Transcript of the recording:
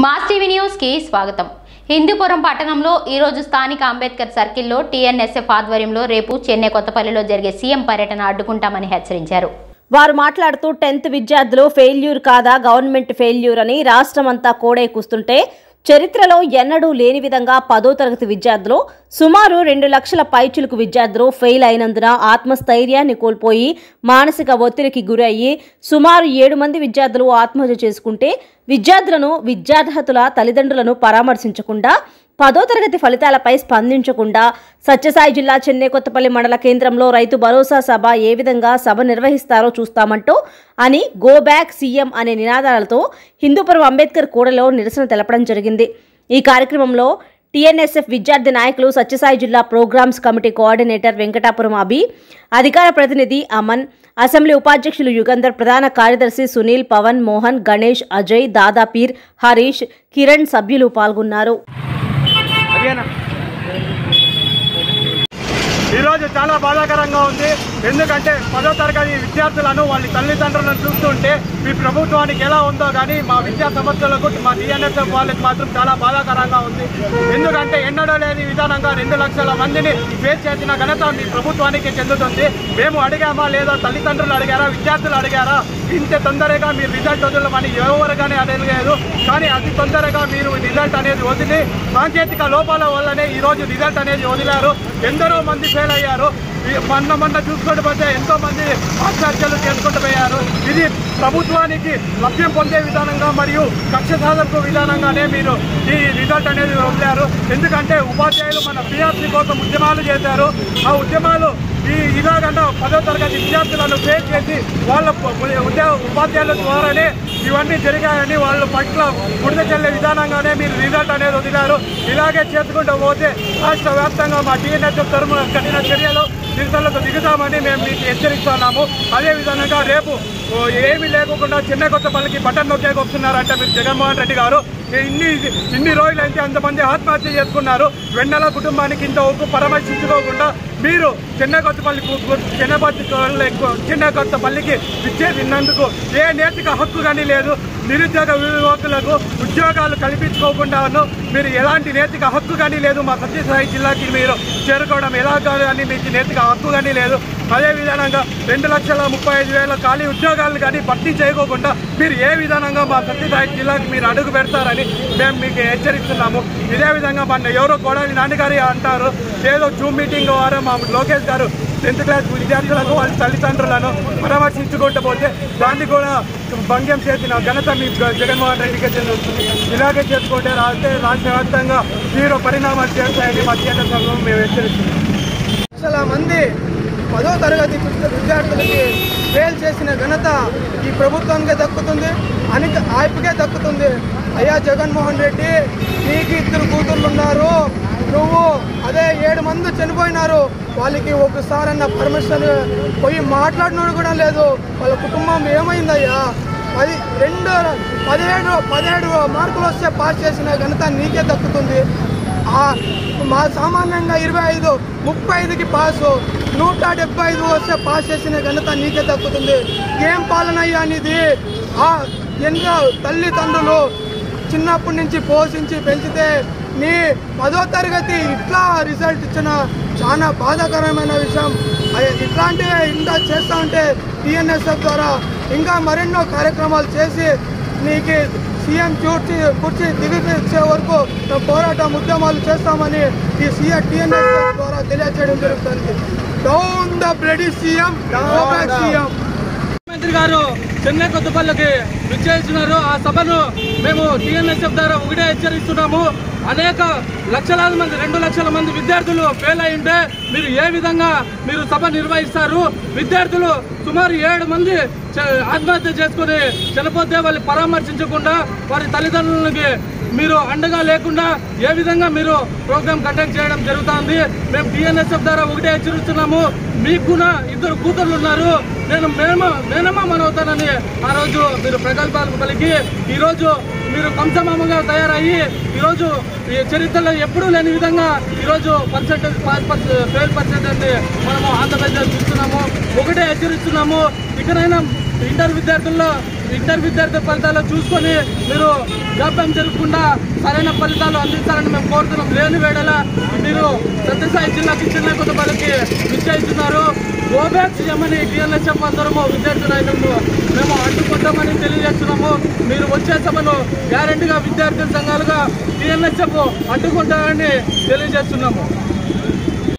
mass TV news కి స్వాగతం హిందూపురం పట్టణంలో ఈరోజు స్థానిక అంబేద్కర్ సర్కిల్లో టీఎన్ఎస్ఎఫ్ ఆధ్వర్యంలో రేపు చెన్నై కొత్తపల్లిలో జరిగే సీఎం పర్యటన అడ్డుకుంటామని హెచ్చరించారు వారు మాట్లాడుతూ టెన్త్ విద్యార్థులు ఫెయిల్యూర్ కాదా గవర్నమెంట్ ఫెయిల్యూర్ అని రాష్ట్రమంతా కోడే కూస్తుంటే చరిత్రలో ఎన్నడూ లేని విధంగా పదో తరగతి విద్యార్థులు సుమారు రెండు లక్షల పైచులకు విద్యార్థులు ఫెయిల్ అయినందున ఆత్మస్థైర్యాన్ని కోల్పోయి మానసిక ఒత్తిడికి గురయ్యి సుమారు ఏడు మంది విద్యార్థులు ఆత్మహత్య చేసుకుంటే విద్యార్థులను విద్యార్హతుల తల్లిదండ్రులను పరామర్శించకుండా పదో తరగతి ఫలితాలపై స్పందించకుండా సత్యసాయి జిల్లా చెన్నై కొత్తపల్లి మండల కేంద్రంలో రైతు భరోసా సభ ఏ విధంగా సభ నిర్వహిస్తారో చూస్తామంటూ అని గో బ్యాక్ సీఎం అనే నినాదాలతో హిందూపురం అంబేద్కర్ కూడలో నిరసన తెలపడం జరిగింది ఈ కార్యక్రమంలో టీఎన్ఎస్ఎఫ్ విద్యార్థి నాయకులు Sathya Sai programmes committee coordinator Venkatapuram అభి అధికార ప్రతినిధి అమన్ అసెంబ్లీ ఉపాధ్యక్షులు యుగంధర్ ప్రధాన కార్యదర్శి సునీల్ పవన్ మోహన్ గణేష్ అజయ్ దాదాపీర్ హరీష్ కిరణ్ సభ్యులు పాల్గొన్నారు ఈరోజు చాలా బాధాకరంగా ఉంది ఎందుకంటే పదో తరగతి విద్యార్థులను వాళ్ళ తల్లిదండ్రులను చూస్తుంటే మీ ప్రభుత్వానికి ఎలా ఉందో కానీ మా విద్యా సంస్థలకు మా డిఎన్ఎస్ఎఫ్ వాళ్ళకి మాత్రం చాలా బాధాకరంగా ఉంది ఎందుకంటే ఎన్నడూ లేని విధానంగా రెండు లక్షల మందిని ఫేస్ చేసిన ఘనత మీ ప్రభుత్వానికి చెందుతుంది మేము అడిగామా లేదా తల్లిదండ్రులు అడిగారా విద్యార్థులు అడిగారా ఇంత తొందరగా మీరు రిజల్ట్ వదలమని ఎవరు కానీ అడగలేదు కానీ అతి తొందరగా మీరు రిజల్ట్ అనేది వదిలి సాంకేతిక లోపాల వల్లనే ఈరోజు రిజల్ట్ అనేది వదిలారు ఎందరో మంది ఫెయిల్ అయ్యారు ఈ మొన్న మొన్న చూసుకుంటూ పోతే ఎంతో మంది ఆత్మహత్యలు చేసుకుంటూ పోయారు ఇది ప్రభుత్వానికి లభ్యం పొందే విధానంగా మరియు కక్ష సాధనకు విధానంగానే మీరు ఈ రిజల్ట్ అనేది వదిలారు ఎందుకంటే ఉపాధ్యాయులు మన పిఆర్సీ కోసం ఉద్యమాలు చేశారు ఆ ఉద్యమాలు ఈ ఇలాగన్నా పదో తరగతి విద్యార్థులను ఫేస్ చేసి వాళ్ళ ప- ఉద్యోగ ఉపాధ్యాయుల ద్వారానే ఇవన్నీ జరిగాయని వాళ్ళ పట్ల బుడిద చెల్లే విధానంగానే మీరు రిజల్ట్ అనేది వదిలారు ఇలాగే చేసుకుంటూ పోతే రాష్ట్ర వ్యాప్తంగా మా టీఎన్ఎస్ తరఫున కఠిన చర్యలు నిరసనలకు దిగుతామని మేము మీకు హెచ్చరిస్తున్నాము అదే విధంగా రేపు ఓ, ఏమీ లేకుండా చిన్న కొత్తపల్లికి బటన్ నొక్కేకి వస్తున్నారంటే మీరు జగన్మోహన్ రెడ్డి గారు ఇన్ని ఇన్ని రోజులైతే అంతమంది ఆత్మహత్య చేసుకున్నారు వెన్నెల కుటుంబానికి ఇంత ఒప్పు పరామర్శించుకోకుండా మీరు చిన్న కొత్తపల్లి చిన్న చిన్న కొత్తపల్లికి విచ్చే విన్నందుకు ఏ నైతిక హక్కు కానీ లేదు నిరుద్యోగ యువకులకు ఉద్యోగాలు కల్పించుకోకుండాను మీరు ఎలాంటి నైతిక హక్కు కానీ లేదు మా సత్యసాయి జిల్లాకి మీరు చేరుకోవడం ఎలా కానీ మీకు నైతిక హక్కు కానీ లేదు అదే విధానంగా రెండు లక్షల ముప్పై ఐదు వేల ఖాళీ ఉద్యోగాలు కానీ భర్తీ చేయకోకుండా మీరు ఏ విధానంగా మా సత్యసాయి జిల్లాకి మీరు అడుగు పెడతారని మేము మీకు హెచ్చరిస్తున్నాము ఇదే విధంగా మన ఎవరో కొడాలి నాన్నగారి అంటారు ఏదో జూమ్ మీటింగ్ ద్వారా మా లోకేష్ గారు టెన్త్ క్లాస్ విద్యార్థులను వాళ్ళ తల్లిదండ్రులను పరామర్శించుకుంటూ పోతే దాన్ని కూడా భంగ్యం చేసిన ఘనత మీ జగన్మోహన్ రెడ్డికి చెందుతుంది ఇలాగే చేసుకుంటే రాస్తే రాష్ట్ర వ్యాప్తంగా తీవ్ర పరిణామాలు చేస్తాయని మా థియేటర్ సంఘం మేము హెచ్చరిస్తున్నాం లక్షల మంది పదో తరగతి విద్య- విద్యార్థులకి ఫెయిల్ చేసిన ఘనత ఈ ప్రభుత్వానికే దక్కుతుంది అని ఆయనకే దక్కుతుంది అయ్యా జగన్మోహన్ రెడ్డి నీకు ఇద్దరు కూతుర్లు ఉన్నారు నువ్వు అదే ఏడు మంది చనిపోయినారు వాళ్ళకి ఒకసారన్న పర్మిషన్ పోయి మాట్లాడినోడు కూడా లేదు వాళ్ళ కుటుంబం ఏమైందయ్యా పది రెండు పదిహేడు పదిహేడు మార్కులు వస్తే పాస్ చేసిన ఘనత నీకే దక్కుతుంది ఆ మా సామాన్యంగా ఇరవై ఐదు ముప్పై ఐదుకి పాసు నూట డెబ్బై ఐదు వస్తే పాస్ చేసిన ఘనత నీకే దక్కుతుంది ఏం పాలన అయ్యా నీది ఆ ఎన్నో తల్లిదండ్రులు చిన్నప్పటి నుంచి పోషించి పెంచితే నీ పదో తరగతి ఇట్లా రిజల్ట్ ఇచ్చిన చాలా బాధాకరమైన విషయం అయ్య- ఇట్లాంటివే ఇంకా చేస్తూ ఉంటే టీఎన్ఎస్ఎఫ్ ద్వారా ఇంకా మరెన్నో కార్యక్రమాలు చేసి నీకు సీఎం కూర్చి కుర్చీ దిగిచ్చే వరకు మేము పోరాటం ఉద్యమాలు చేస్తామని ఈ సీఎం టీఎన్ఎస్ ద్వారా తెలియజేయడం జరుగుతుంది down the bloody CM CM ముఖ్యమంత్రి గారు చెన్నై కొత్తపల్లికి విచ్చేస్తున్నారు ఆ సభను మేము టీఎన్ఎస్ఎఫ్ ద్వారా ఒకటే హెచ్చరిస్తున్నాము అనేక లక్షలాది మంది రెండు లక్షల మంది విద్యార్థులు ఫెయిల్ అయి ఉంటే మీరు ఏ విధంగా మీరు సభ నిర్వహిస్తారు విద్యార్థులు సుమారు ఏడు మంది చ- ఆత్మహత్య చేసుకుని చనిపోతే వాళ్ళు పరామర్శించకుండా వారి తల్లిదండ్రులకి మీరు అండగా లేకుండా ఏ విధంగా మీరు ప్రోగ్రామ్ కండక్ట్ చేయడం జరుగుతుంది మేము టీఎన్ఎస్ఎఫ్ ద్వారా ఒకటే హెచ్చరిస్తున్నాము మీకు కూడా ఇద్దరు కూతుర్లు ఉన్నారు నేను మేనమా మేనమా మనవుతానని ఆ రోజు మీరు ప్రగల్భాలకు పలికి ఈరోజు మీరు కంసమామగా తయారయ్యి ఈరోజు ఈ చరిత్రలో ఎప్పుడూ లేని విధంగా ఈరోజు పర్సెంటేజ్ ఫెయిల్ పర్సెంటేజ్ మనము ఆంధ్రప్రదేశ్ చూస్తున్నాము ఒకటే హెచ్చరిస్తున్నాము ఇకనైనా ఇంటర్ విద్యార్థుల్లో ఇంటర్ విద్యార్థి ఫలితాలు చూసుకొని మీరు జాప్యం జరగకుండా సరైన ఫలితాలు అందిస్తారని మేము కోరుతున్నాం లేని వేళల మీరు సత్యసాయి జిల్లాకి చిన్న కొత్తపల్లికి విచ్చేస్తున్నారు గోబ్యాక్ సీఎంని టీఎల్ఎస్ఎం అందరము విద్యార్థి నాయకులు మేము అడ్డుకుంటామని తెలియజేస్తున్నాము మీరు వచ్చే సభను గ్యారెంటీగా విద్యార్థి సంఘాలుగా టీఎల్ఎస్ఎం అడ్డుకుంటామని తెలియజేస్తున్నాము